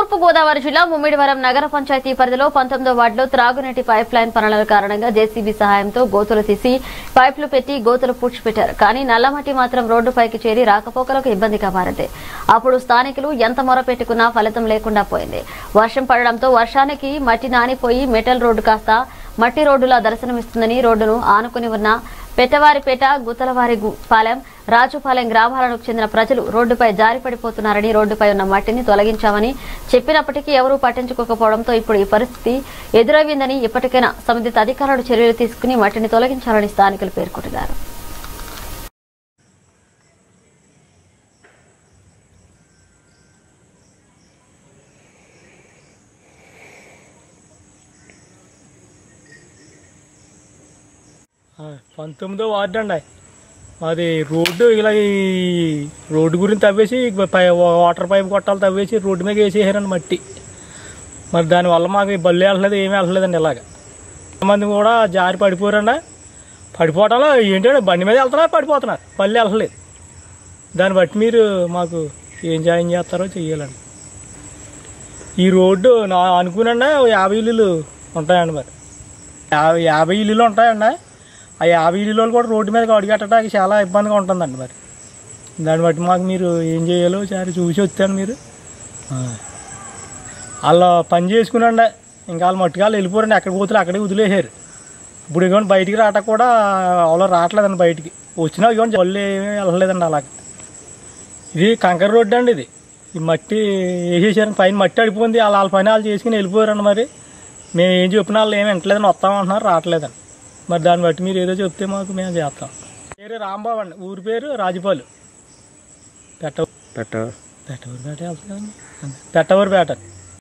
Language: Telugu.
తూర్పు గోదావరి జిల్లా ముమ్మిడివరం నగర పంచాయతీ పరిధిలో పంతొమ్మిదో వార్డులో త్రాగునీటి పైప్ లైన్ పనుల కారణంగా జేసీబీ సహాయంతో గోతులు తీసి పైపులు పెట్టి గోతులు పూడ్చిపెట్టారు కానీ నల్లమట్టి మాత్రం రోడ్డుపైకి చేరి రాకపోకలకు ఇబ్బందిగా మారింది అప్పుడు స్థానికులు ఎంత మొర పెట్టుకున్నా ఫలితం లేకుండా పోయింది వర్షం పడడంతో వర్షానికి మట్టి నానిపోయి మెటల్ రోడ్డు కాస్త మట్టి రోడ్డులా దర్శనమిస్తుందని రోడ్డును ఆనుకుని ఉన్న పెట్టవారిపేట గుత్తలవారి గు- పాలెం రాజుపాలెం గ్రామాలకు చెందిన ప్రజలు రోడ్డుపై జారి పడిపోతున్నారని రోడ్డుపై ఉన్న మట్టిని తొలగించామని చెప్పినప్పటికీ ఎవరూ పట్టించుకోకపోవడంతో ఇప్పుడు ఈ పరిస్థితి ఎదురయ్యిందని ఇప్పటికైనా సంబంధిత అధికారులు చర్యలు తీసుకుని మట్టిని తొలగించాలని స్థానికులు పేర్కొంటున్నారు ఆ, పంతొమ్మిదో వార్డు అండి మాది రోడ్డు ఇలా ఈ రోడ్డు గురించి తవ్వేసి పై వాటర్ పైప్ కొట్టాలి తవ్వేసి రోడ్డు మీద వేసేసారండి మట్టి మరి దానివల్ల మాకు ఈ బల్లి వెళ్ళలేదు ఏమీ వెళ్ళలేదండి ఇలాగ మంది కూడా జారి పడిపోరండి పడిపోవటంలో ఏంటంటే బండి మీద వెళ్తున్నారు పడిపోతున్నారు బల్లి వెళ్ళలేదు దాన్ని బట్టి మీరు మాకు ఏం జాయిన్ చేస్తారో చెయ్యాలండి ఈ రోడ్డు నా అనుకునండి యాభై ఇల్లులు ఉంటాయండి మరి యాభై యాభై ఇల్లులు ఉంటాయండి ఆ యాభై ఇల్లులో కూడా రోడ్డు మీద అడుగట్టడానికి చాలా ఇబ్బందిగా ఉంటుందండి మరి దాన్ని బట్టి మాకు మీరు ఏం చేయాలో సరే చూసి వచ్చాను మీరు ఆ. వాళ్ళు పని చేసుకునండి ఇంకా వాళ్ళు మట్టుకాలు వెళ్ళిపోరండి ఎక్కడ పోతులు అక్కడే వదిలేసారు ఇప్పుడు ఇవ్వండి బయటికి రావటం కూడా అలా రావట్లేదండి బయటికి వచ్చినా ఇవ్వండి జల్లు ఏమీ వెళ్ళలేదండి అలాగే ఇది కంకర రోడ్డు అండి ఇది ఈ మట్టి వేసేసారు పైన మట్టి అడిపోయింది వాళ్ళ వాళ్ళ పని వాళ్ళు చేసుకుని వెళ్ళిపోయారండి మరి మేము ఏం చెప్పినా వాళ్ళు ఏమి వింటలేదని వస్తామంటున్నారు రావట్లేదండి మరి దాన్ని బట్టి మీరు ఏదో చెప్తే మాకు మేము చేస్తాం పేరు రాంబాబు అండి ఊరి పేరు రాజపాలు పెట్ట పెట్ట పెట్టవరిపేట వెళ్తుందండి పెట్టవరిపేట